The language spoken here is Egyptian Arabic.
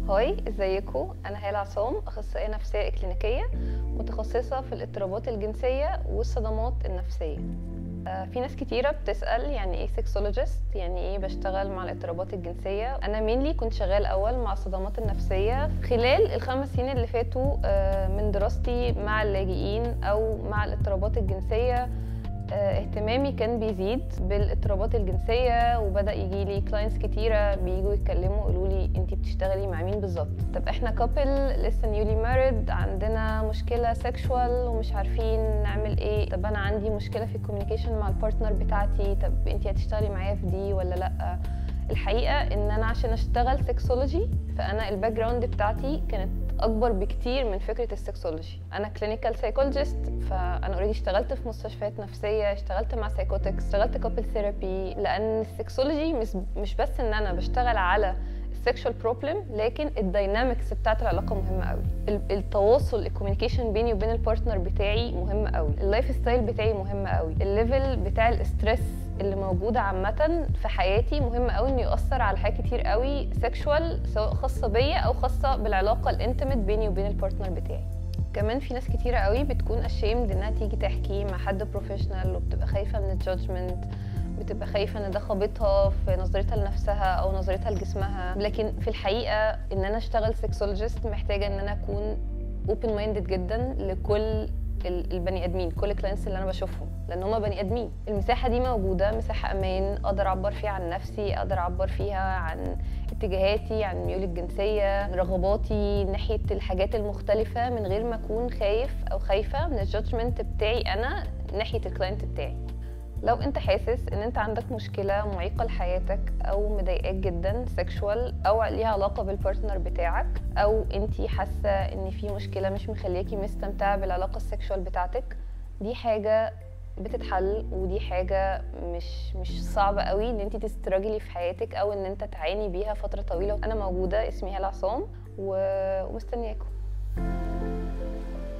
هاي ازيكم انا هاله عصام اخصائيه نفسيه اكلينيكيه متخصصه في الاضطرابات الجنسيه والصدمات النفسيه آه، في ناس كتيره بتسال يعني ايه سكسولوجيست يعني ايه بشتغل مع الاضطرابات الجنسيه انا مينلي كنت شغال اول مع الصدمات النفسيه خلال الخمس سنين اللي فاتوا آه، من دراستي مع اللاجئين او مع الاضطرابات الجنسيه آه، اهتمامي كان بيزيد بالاضطرابات الجنسيه وبدا يجي لي كلاينتس كتيره بييجوا يتكلموا يقولوا لي انت بتشتغلي مع مين بالظبط طب احنا كابل لسه نيولي مارد عندنا مشكله سيكشوال ومش عارفين نعمل ايه طب انا عندي مشكله في الكوميونيكيشن مع البارتنر بتاعتي طب انت هتشتغلي معايا في دي ولا لا الحقيقه ان انا عشان اشتغل سكسولوجي فانا الباك جراوند بتاعتي كانت اكبر بكتير من فكره السكسولوجي انا كلينيكال سايكولوجيست فانا اوريدي اشتغلت في مستشفيات نفسيه اشتغلت مع سايكوتكس اشتغلت كابل ثيرابي لان السكسولوجي مش مش بس ان انا بشتغل على السكشوال بروبلم لكن الداينامكس بتاعت العلاقه مهمه قوي التواصل الكوميونيكيشن بيني وبين البارتنر بتاعي مهم قوي اللايف ستايل بتاعي مهم قوي الليفل بتاع الاسترس اللي موجوده عامه في حياتي مهم قوي انه ياثر على حاجات كتير قوي سيكشوال سواء خاصه بيا او خاصه بالعلاقه الانتيميت بيني وبين البارتنر بتاعي كمان في ناس كتيره قوي بتكون اشيمد انها تيجي تحكي مع حد بروفيشنال وبتبقى خايفه من الجادجمنت بتبقى خايفه ان ده خابطها في نظرتها لنفسها او نظرتها لجسمها لكن في الحقيقه ان انا اشتغل سكسولوجيست محتاجه ان انا اكون اوبن مايندد جدا لكل البني ادمين كل الكلاينتس اللي انا بشوفهم لان هم بني ادمين المساحه دي موجوده مساحه امان اقدر اعبر فيها عن نفسي اقدر اعبر فيها عن اتجاهاتي عن ميولي الجنسيه رغباتي ناحيه الحاجات المختلفه من غير ما اكون خايف او خايفه من الجادجمنت بتاعي انا ناحيه الكلاينت بتاعي لو انت حاسس ان انت عندك مشكله معيقه لحياتك او مضايقاك جدا سيكشوال او ليها علاقه بالبارتنر بتاعك او انت حاسه ان في مشكله مش مخلياكي مستمتعه بالعلاقه السيكشوال بتاعتك دي حاجه بتتحل ودي حاجه مش مش صعبه قوي ان انت تستراجلي في حياتك او ان انت تعاني بيها فتره طويله انا موجوده اسمي هاله عصام ومستنياكم